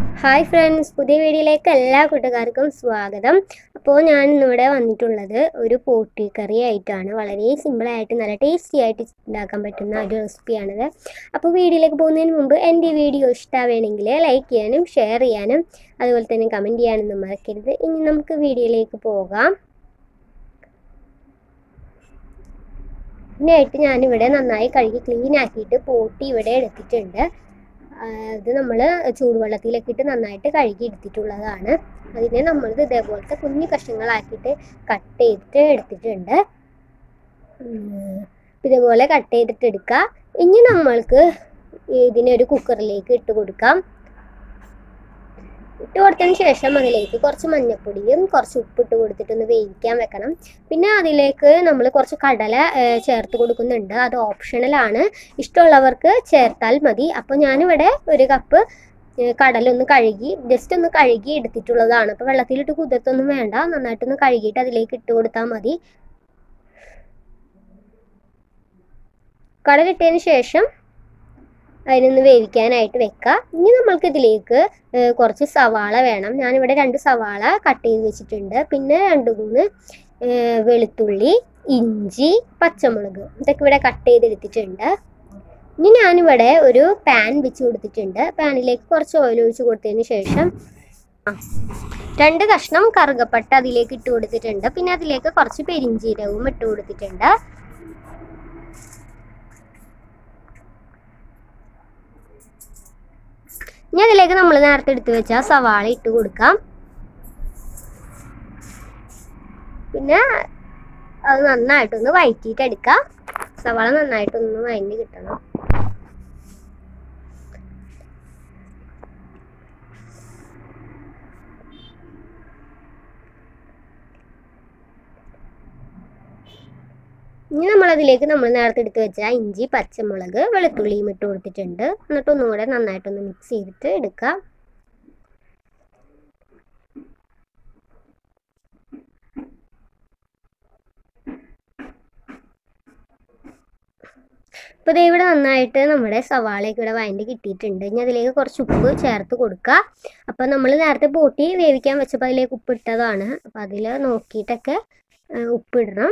hi friends പുതിയ വീഡിയോയിലേക്ക് എല്ലാ കൂട്ടുകാർക്കും സ്വാഗതം അപ്പോൾ ഞാൻ ഇന്നിവിടെ വന്നിട്ടുള്ളത് ഒരു പോട്ടി കറി ആയിട്ടാണ് വളരെ സിമ്പിളായിട്ട് നല്ല ടേസ്റ്റി ആയിട്ട് ഉണ്ടാക്കാൻ പറ്റുന്ന ഒരു റെസിപ്പിയാണിത് അപ്പോൾ വീഡിയോയിലേക്ക് പോകുന്നതിന് മുമ്പ് എൻ്റെ ഈ വീഡിയോ ഇഷ്ടമാവുകയാണെങ്കിൽ ലൈക്ക് ചെയ്യാനും ഷെയർ ചെയ്യാനും അതുപോലെ തന്നെ കമൻറ്റ് ചെയ്യാനൊന്നും മറക്കരുത് ഇനി നമുക്ക് വീഡിയോയിലേക്ക് പോകാം ഇതിനായിട്ട് ഞാനിവിടെ നന്നായി കഴുകി ക്ലീൻ ആക്കിയിട്ട് പോട്ടി ഇവിടെ എടുത്തിട്ടുണ്ട് ആ, ഇത് നമ്മൾ ചൂടുവെള്ളത്തിലൊക്കെ ഇട്ട് നന്നായിട്ട് കഴുകി എടുത്തിട്ടുള്ളതാണ് അതിനെ നമ്മളിത് ഇതേപോലത്തെ കുഞ്ഞു കഷ്ണങ്ങളാക്കിയിട്ട് കട്ട് ചെയ്തിട്ട് എടുത്തിട്ടുണ്ട് ഉം, ഇതേപോലെ കട്ട് ചെയ്തിട്ട് എടുക്കുക ഇനി നമ്മൾക്ക് ഇതിനെ ഒരു കുക്കറിലേക്ക് ഇട്ട് കൊടുക്കാം ഇട്ട് കൊടുത്തതിന് ശേഷം അതിലേക്ക് കുറച്ച് മഞ്ഞൾപ്പൊടിയും കുറച്ച് ഉപ്പിട്ട് കൊടുത്തിട്ടൊന്ന് വേവിക്കാൻ വെക്കണം പിന്നെ അതിലേക്ക് നമ്മൾ കുറച്ച് കടല ഏഹ്, ചേർത്ത് കൊടുക്കുന്നുണ്ട് അത് ഓപ്ഷണലാണ് ഇഷ്ടമുള്ളവർക്ക് ചേർത്താൽ മതി അപ്പോൾ ഞാനിവിടെ ഒരു കപ്പ് ഏഹ്, കടലൊന്ന് കഴുകി ജസ്റ്റ് ഒന്ന് കഴുകി എടുത്തിട്ടുള്ളതാണ് അപ്പോൾ വെള്ളത്തിലിട്ട് കുതിർത്തൊന്നും വേണ്ട നന്നായിട്ടൊന്ന് കഴുകിയിട്ട് അതിലേക്ക് ഇട്ട് കൊടുത്താൽ മതി കടലിട്ടതിന് ശേഷം അതിനൊന്ന് വേവിക്കാനായിട്ട് വെക്കുക ഇനി നമ്മൾക്ക് ഇതിലേക്ക് ഏഹ്, കുറച്ച് സവാള വേണം ഞാനിവിടെ രണ്ട് സവാള കട്ട് ചെയ്ത് വെച്ചിട്ടുണ്ട് പിന്നെ രണ്ട് മൂന്ന് ഏഹ്, വെളുത്തുള്ളി ഇഞ്ചി പച്ചമുളക് ഇതൊക്കെ ഇവിടെ കട്ട് ചെയ്തെടുത്തിട്ടുണ്ട് ഇനി ഞാനിവിടെ ഒരു പാൻ വെച്ച് കൊടുത്തിട്ടുണ്ട് പാനിലേക്ക് കുറച്ച് ഓയിൽ ഒഴിച്ച് കൊടുത്തതിന് ശേഷം ആ, രണ്ട് കഷ്ണം കറുകപ്പട്ട അതിലേക്ക് ഇട്ട് കൊടുത്തിട്ടുണ്ട് പിന്നെ അതിലേക്ക് കുറച്ച് പെരിഞ്ചീരകവും ഇട്ട് കൊടുത്തിട്ടുണ്ട് ഇനി അതിലേക്ക് നമ്മൾ നേരത്തെ എടുത്തു വെച്ച സവാള ഇട്ട് കൊടുക്കാം പിന്നെ അത് നന്നായിട്ടൊന്ന് വഴറ്റിയിട്ട് എടുക്കാം സവാള നന്നായിട്ടൊന്ന് വഴഞ്ഞ് കിട്ടണം ഇനി നമ്മൾ അതിലേക്ക് നമ്മൾ നേരത്തെ എടുത്ത് വെച്ച ഇഞ്ചി പച്ചമുളക് വെളുത്തുള്ളിയും ഇട്ട് കൊടുത്തിട്ടുണ്ട് എന്നിട്ട് ഒന്നും കൂടെ നന്നായിട്ടൊന്ന് മിക്സ് ചെയ്തിട്ട് എടുക്കാം ഇപ്പോൾ ദേ ഇവിടെ നന്നായിട്ട് നമ്മുടെ സവാളയൊക്കെ ഇവിടെ വഴണ്ടി കിട്ടിയിട്ടുണ്ട് ഇനി അതിലേക്ക് കുറച്ച് ഉപ്പ് ചേർത്ത് കൊടുക്കുക അപ്പോൾ നമ്മൾ നേരത്തെ പോട്ടി വേവിക്കാൻ വെച്ചപ്പോൾ അതിലേക്ക് ഉപ്പ് ഇട്ടതാണ് അപ്പോൾ അതിൽ നോക്കിയിട്ടൊക്കെ ആ, ഉപ്പിടണം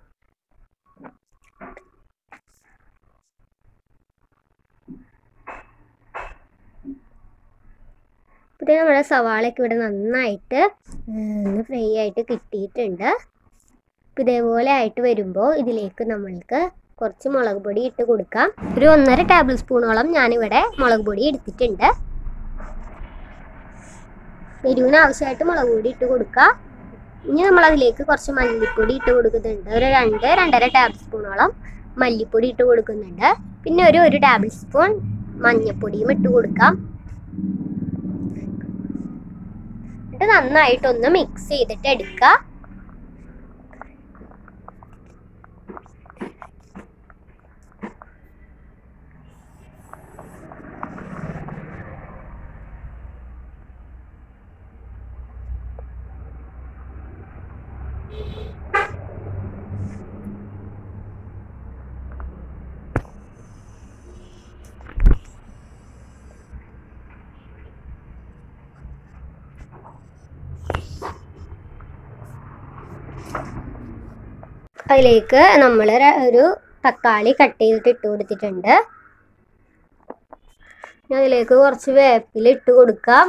ഇത് നമ്മുടെ സവാളയൊക്കെ ഇവിടെ നന്നായിട്ട് ആ, ഒന്ന് ഫ്രൈ ആയിട്ട് കിട്ടിയിട്ടുണ്ട് അപ്പോൾ ഇതേപോലെ ആയിട്ട് വരുമ്പോൾ ഇതിലേക്ക് നമ്മൾക്ക് കുറച്ച് മുളക് പൊടി ഇട്ട് കൊടുക്കാം ഒരു ഒന്നര ടേബിൾ സ്പൂണോളം ഞാനിവിടെ മുളക് പൊടി എടുത്തിട്ടുണ്ട് എരിവിന് ആവശ്യമായിട്ട് മുളക് പൊടി ഇട്ട് കൊടുക്കാം ഇനി നമ്മൾ അതിലേക്ക് കുറച്ച് മല്ലിപ്പൊടി ഇട്ട് കൊടുക്കുന്നുണ്ട് ഒരു രണ്ട് രണ്ടര ടേബിൾ സ്പൂണോളം മല്ലിപ്പൊടി ഇട്ട് കൊടുക്കുന്നുണ്ട് പിന്നെ ഒരു ഒരു ടേബിൾ സ്പൂൺ മഞ്ഞൾപ്പൊടിയും ഇട്ട് കൊടുക്കാം എന്നിട്ട് നന്നായിട്ടൊന്ന് മിക്സ് ചെയ്തിട്ട് എടുക്കുക അതിലേക്ക് നമ്മൾ ഒരു തക്കാളി കട്ട് ചെയ്തിട്ട് ഇട്ട് കൊടുത്തിട്ടുണ്ട് ഇനി അതിലേക്ക് കുറച്ച് വേപ്പില ഇട്ട് കൊടുക്കാം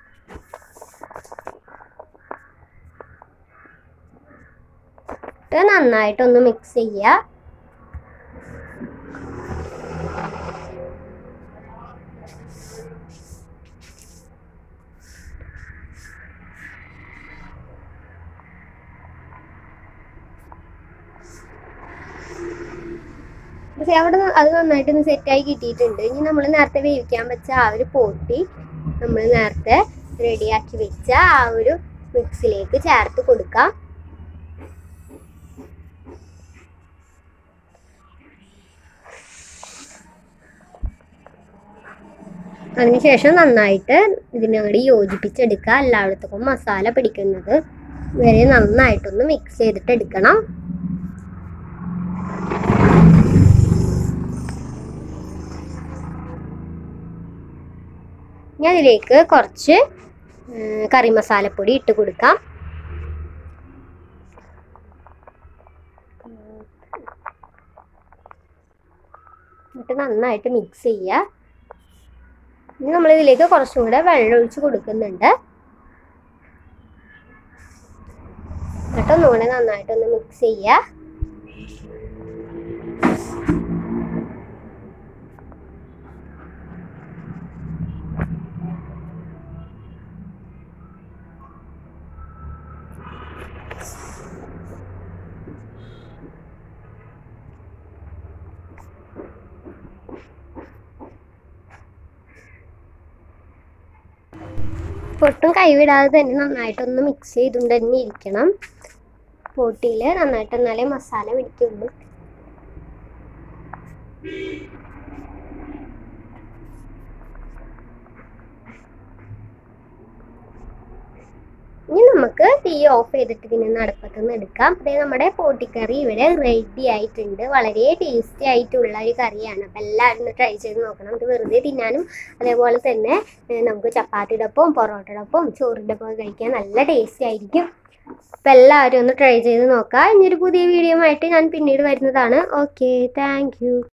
ഇട്ട് നന്നായിട്ടൊന്ന് മിക്സ് ചെയ്യുക പക്ഷെ അവിടെ ന- അത് നന്നായിട്ടൊന്ന് സെറ്റായി കിട്ടിയിട്ടുണ്ട് ഇനി നമ്മൾ നേരത്തെ വേവിക്കാൻ വെച്ച ആ ഒരു പോട്ടി നമ്മൾ നേരത്തെ റെഡിയാക്കി വെച്ച ആ ഒരു മിക്സിലേക്ക് ചേർത്ത് കൊടുക്കാം അതിനുശേഷം നന്നായിട്ട് ഇതിനോട് യോജിപ്പിച്ചെടുക്കുക എല്ലായിടത്തും മസാല പിടിക്കുന്നത് വരെ നന്നായിട്ടൊന്ന് മിക്സ് ചെയ്തിട്ട് എടുക്കണം ഇനി അതിലേക്ക് കുറച്ച് ഉം, കറി മസാലപ്പൊടി ഇട്ട് കൊടുക്കാം എന്നിട്ട് നന്നായിട്ട് മിക്സ് ചെയ്യുക ഇനി നമ്മൾ ഇതിലേക്ക് കുറച്ചും കൂടെ വെള്ളം ഒഴിച്ച് കൊടുക്കുന്നുണ്ട് എന്നിട്ട് ഒന്നുകൂടെ നന്നായിട്ടൊന്ന് മിക്സ് ചെയ്യുക ഒട്ടും കൈവിടാതെ തന്നെ നന്നായിട്ടൊന്ന് മിക്സ് ചെയ്തുകൊണ്ട് തന്നെ ഇരിക്കണം പോട്ടിയിൽ നന്നായിട്ട് എന്നാലേ മസാല പിടിക്കുള്ളൂ ഇനി നമുക്ക് തീ ഓഫ് ചെയ്തിട്ട് ഇതിനെ അടുപ്പത്ത് നിന്ന് എടുക്കാം അതേ നമ്മുടെ പോട്ടിക്കറി ഇവിടെ റെഡി ആയിട്ടുണ്ട് വളരെ ടേസ്റ്റി ആയിട്ടുള്ള ഒരു കറിയാണ് അപ്പം എല്ലാവരും ഒന്ന് ട്രൈ ചെയ്ത് നോക്കണം ഇത് വെറുതെ തിന്നാനും അതേപോലെ തന്നെ ഏഹ് നമുക്ക് ചപ്പാത്തിയുടെ ഒപ്പം പൊറോട്ടയുടെ ഒപ്പം ചോറിൻ്റെ ഒപ്പം കഴിക്കാൻ നല്ല ടേസ്റ്റി ആയിരിക്കും അപ്പം എല്ലാവരും ഒന്ന് ട്രൈ ചെയ്ത് നോക്കാം ഇനിയൊരു പുതിയ വീഡിയോ ആയിട്ട് ഞാൻ പിന്നീട് വരുന്നതാണ് ഓക്കെ താങ്ക്